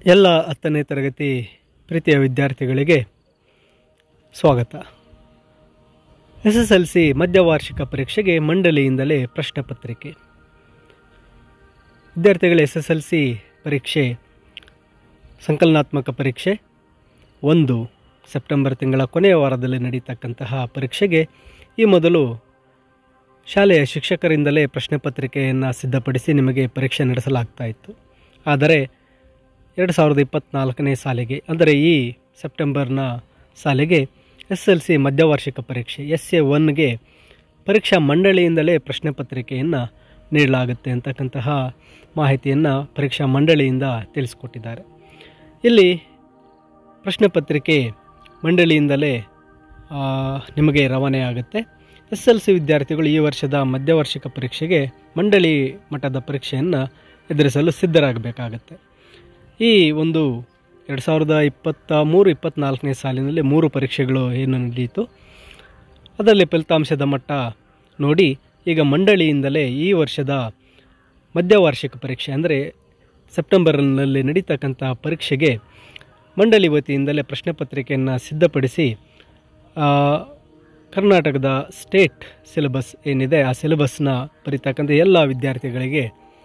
ಎಲ್ಲ ಹತ್ತನೇ ತರಗತಿ ಪ್ರೀತಿಯ ವಿದ್ಯಾರ್ಥಿಗಳಿಗೆ ಸ್ವಾಗತ ಎಸ್ ಎಸ್ ಎಲ್ ಸಿ ಮಧ್ಯವಾರ್ಷಿಕ ಪರೀಕ್ಷೆಗೆ ಮಂಡಳಿಯಿಂದಲೇ ಪ್ರಶ್ನೆ ಪತ್ರಿಕೆ ವಿದ್ಯಾರ್ಥಿಗಳ ಎಸ್ ಎಸ್ ಎಲ್ ಸಿ ಪರೀಕ್ಷೆ ಸಂಕಲನಾತ್ಮಕ ಪರೀಕ್ಷೆ ಒಂದು ಸೆಪ್ಟೆಂಬರ್ ತಿಂಗಳ ಕೊನೆಯ ವಾರದಲ್ಲಿ ನಡೀತಕ್ಕಂತಹ ಪರೀಕ್ಷೆಗೆ ಈ ಮೊದಲು ಶಾಲೆಯ ಶಿಕ್ಷಕರಿಂದಲೇ ಪ್ರಶ್ನೆ ಪತ್ರಿಕೆಯನ್ನು ಸಿದ್ಧಪಡಿಸಿ ನಿಮಗೆ ಪರೀಕ್ಷೆ ನಡೆಸಲಾಗ್ತಾ ಇತ್ತು ಆದರೆ ಎರಡು ಸಾವಿರದ ಇಪ್ಪತ್ತ್ನಾಲ್ಕನೇ ಸಾಲಿಗೆ ಅಂದರೆ ಈ ಸೆಪ್ಟೆಂಬರ್ನ ಸಾಲಿಗೆ ಎಸ್ ಎಲ್ ಸಿ ಮಧ್ಯವಾರ್ಷಿಕ ಪರೀಕ್ಷೆ ಎಸ್ ಎ ಒನ್ಗೆ ಪರೀಕ್ಷಾ ಮಂಡಳಿಯಿಂದಲೇ ಪ್ರಶ್ನೆ ಪತ್ರಿಕೆಯನ್ನು ನೀಡಲಾಗುತ್ತೆ ಅಂತಕ್ಕಂತಹ ಮಾಹಿತಿಯನ್ನು ಪರೀಕ್ಷಾ ಮಂಡಳಿಯಿಂದ ತಿಳಿಸ್ಕೊಟ್ಟಿದ್ದಾರೆ ಇಲ್ಲಿ ಪ್ರಶ್ನೆ ಪತ್ರಿಕೆ ಮಂಡಳಿಯಿಂದಲೇ ಆ, ನಿಮಗೆ ರವಾನೆ ಆಗುತ್ತೆ ಎಸ್ ಎಲ್ ಸಿ ವಿದ್ಯಾರ್ಥಿಗಳು ಈ ವರ್ಷದ ಮಧ್ಯವಾರ್ಷಿಕ ಪರೀಕ್ಷೆಗೆ ಮಂಡಳಿ ಮಟ್ಟದ ಪರೀಕ್ಷೆಯನ್ನು ಎದುರಿಸಲು ಸಿದ್ಧರಾಗಬೇಕಾಗತ್ತೆ ಈ ಒಂದು ಎರಡು ಸಾವಿರದ ಇಪ್ಪತ್ತ ಮೂರು ಇಪ್ಪತ್ತ್ನಾಲ್ಕನೇ ಸಾಲಿನಲ್ಲಿ ಮೂರು ಪರೀಕ್ಷೆಗಳು ಏನು ನಡೆಯಿತು ಅದರಲ್ಲಿ ಫಲಿತಾಂಶದ ಮಟ್ಟ ನೋಡಿ ಈಗ ಮಂಡಳಿಯಿಂದಲೇ ಈ ವರ್ಷದ ಮಧ್ಯವಾರ್ಷಿಕ ಪರೀಕ್ಷೆ ಅಂದರೆ ಸೆಪ್ಟೆಂಬರ್ನಲ್ಲಿ ನಡೀತಕ್ಕಂಥ ಪರೀಕ್ಷೆಗೆ ಮಂಡಳಿ ವತಿಯಿಂದಲೇ ಪ್ರಶ್ನೆ ಪತ್ರಿಕೆಯನ್ನು ಸಿದ್ಧಪಡಿಸಿ ಆ, ಕರ್ನಾಟಕದ ಸ್ಟೇಟ್ ಸಿಲೆಬಸ್ ಏನಿದೆ ಆ ಸಿಲೆಬಸ್ನ ಬರೀತಕ್ಕಂಥ ಎಲ್ಲ ವಿದ್ಯಾರ್ಥಿಗಳಿಗೆ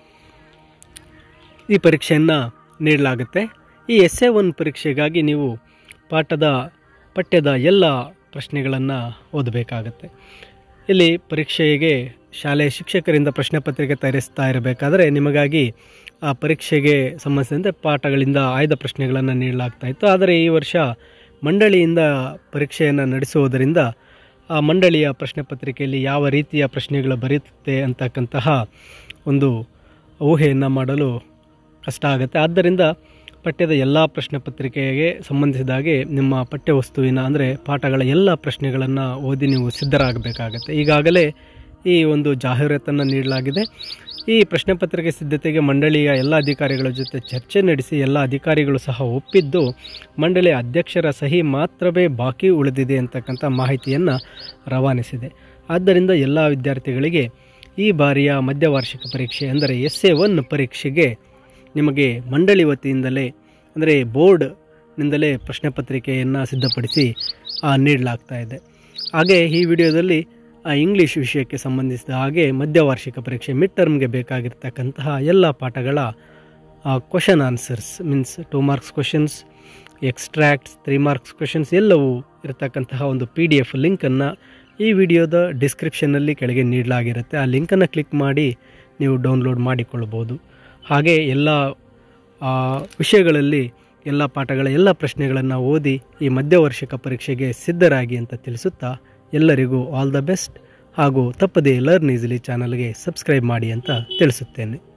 ಈ ಪರೀಕ್ಷೆಯನ್ನು ನೀಡಲಾಗುತ್ತೆ ಈ ಎಸ್ ಎ ಒನ್ ಪರೀಕ್ಷೆಗಾಗಿ ನೀವು ಪಾಠದ ಪಠ್ಯದ ಎಲ್ಲ ಪ್ರಶ್ನೆಗಳನ್ನು ಓದಬೇಕಾಗತ್ತೆ ಇಲ್ಲಿ ಪರೀಕ್ಷೆಗೆ ಶಾಲೆಯ ಶಿಕ್ಷಕರಿಂದ ಪ್ರಶ್ನೆ ಪತ್ರಿಕೆ ತಯಾರಿಸ್ತಾ ಇರಬೇಕಾದ್ರೆ ನಿಮಗಾಗಿ ಆ ಪರೀಕ್ಷೆಗೆ ಸಂಬಂಧಿಸಿದಂತೆ ಪಾಠಗಳಿಂದ ಆಯ್ದ ಪ್ರಶ್ನೆಗಳನ್ನು ನೀಡಲಾಗ್ತಾ ಇತ್ತು ಆದರೆ ಈ ವರ್ಷ ಮಂಡಳಿಯಿಂದ ಪರೀಕ್ಷೆಯನ್ನು ನಡೆಸುವುದರಿಂದ ಆ ಮಂಡಳಿಯ ಪ್ರಶ್ನೆ ಪತ್ರಿಕೆಯಲ್ಲಿ ಯಾವ ರೀತಿಯ ಪ್ರಶ್ನೆಗಳು ಬರೆಯುತ್ತೆ ಅಂತಕ್ಕಂತಹ ಒಂದು ಊಹೆಯನ್ನು ಮಾಡಲು ಕಷ್ಟ ಆಗುತ್ತೆ ಆದ್ದರಿಂದ ಪಠ್ಯದ ಎಲ್ಲ ಪ್ರಶ್ನೆ ಪತ್ರಿಕೆಗೆ ಸಂಬಂಧಿಸಿದ ಹಾಗೆ ನಿಮ್ಮ ಪಠ್ಯವಸ್ತುವಿನ ಅಂದರೆ ಪಾಠಗಳ ಎಲ್ಲ ಪ್ರಶ್ನೆಗಳನ್ನು ಓದಿ ನೀವು ಸಿದ್ಧರಾಗಬೇಕಾಗತ್ತೆ ಈಗಾಗಲೇ ಈ ಒಂದು ಜಾಹೀರಾತನ್ನು ನೀಡಲಾಗಿದೆ ಈ ಪ್ರಶ್ನೆ ಪತ್ರಿಕೆ ಸಿದ್ಧತೆಗೆ ಮಂಡಳಿಯ ಎಲ್ಲ ಅಧಿಕಾರಿಗಳ ಜೊತೆ ಚರ್ಚೆ ನಡೆಸಿ ಎಲ್ಲ ಅಧಿಕಾರಿಗಳು ಸಹ ಒಪ್ಪಿದ್ದು ಮಂಡಳಿಯ ಅಧ್ಯಕ್ಷರ ಸಹಿ ಮಾತ್ರವೇ ಬಾಕಿ ಉಳಿದಿದೆ ಅಂತಕ್ಕಂಥ ಮಾಹಿತಿಯನ್ನು ರವಾನಿಸಿದೆ ಆದ್ದರಿಂದ ಎಲ್ಲ ವಿದ್ಯಾರ್ಥಿಗಳಿಗೆ ಈ ಬಾರಿಯ ಮಧ್ಯವಾರ್ಷಿಕ ಪರೀಕ್ಷೆ ಅಂದರೆ ಎಸ್ ಎ ಒನ್ ಪರೀಕ್ಷೆಗೆ ನಿಮಗೆ ಮಂಡಳಿ ವತಿಯಿಂದಲೇ ಅಂದರೆ ಬೋರ್ಡ್ನಿಂದಲೇ ಪ್ರಶ್ನೆ ಪತ್ರಿಕೆಯನ್ನು ಸಿದ್ಧಪಡಿಸಿ ಆ, ನೀಡಲಾಗ್ತಾ ಇದೆ ಹಾಗೆ ಈ ವಿಡಿಯೋದಲ್ಲಿ ಆ ಇಂಗ್ಲೀಷ್ ವಿಷಯಕ್ಕೆ ಸಂಬಂಧಿಸಿದ ಹಾಗೆ ಮಧ್ಯವಾರ್ಷಿಕ ಪರೀಕ್ಷೆ ಮಿಡ್ ಟರ್ಮ್ಗೆ ಬೇಕಾಗಿರ್ತಕ್ಕಂತಹ ಎಲ್ಲ ಪಾಠಗಳ question answers means two marks questions extracts three marks questions ಎಲ್ಲವೂ ಇರತಕ್ಕಂತಹ ಒಂದು ಪಿ ಡಿ ಎಫ್ ಲಿಂಕನ್ನು ಈ ವಿಡಿಯೋದ ಡಿಸ್ಕ್ರಿಪ್ಷನ್ನಲ್ಲಿ ಕೆಳಗೆ ನೀಡಲಾಗಿರುತ್ತೆ ಆ ಲಿಂಕನ್ನು ಕ್ಲಿಕ್ ಮಾಡಿ ನೀವು ಡೌನ್ಲೋಡ್ ಮಾಡಿಕೊಳ್ಳಬಹುದು ಹಾಗೆ ಎಲ್ಲ ಆ, ವಿಷಯಗಳಲ್ಲಿ ಎಲ್ಲ ಪಾಠಗಳ ಎಲ್ಲ ಪ್ರಶ್ನೆಗಳನ್ನು ಓದಿ ಈ ಮಧ್ಯವರ್ಷಿಕ ಪರೀಕ್ಷೆಗೆ ಸಿದ್ಧರಾಗಿ ಅಂತ ತಿಳಿಸುತ್ತಾ ಎಲ್ಲರಿಗೂ ಆಲ್ ದ ಬೆಸ್ಟ್ ಹಾಗೂ ತಪ್ಪದೇ ಲರ್ನ್ ಈಸಿಲಿ ಚಾನಲ್ಗೆ ಸಬ್ಸ್ಕ್ರೈಬ್ ಮಾಡಿ ಅಂತ ತಿಳಿಸುತ್ತೇನೆ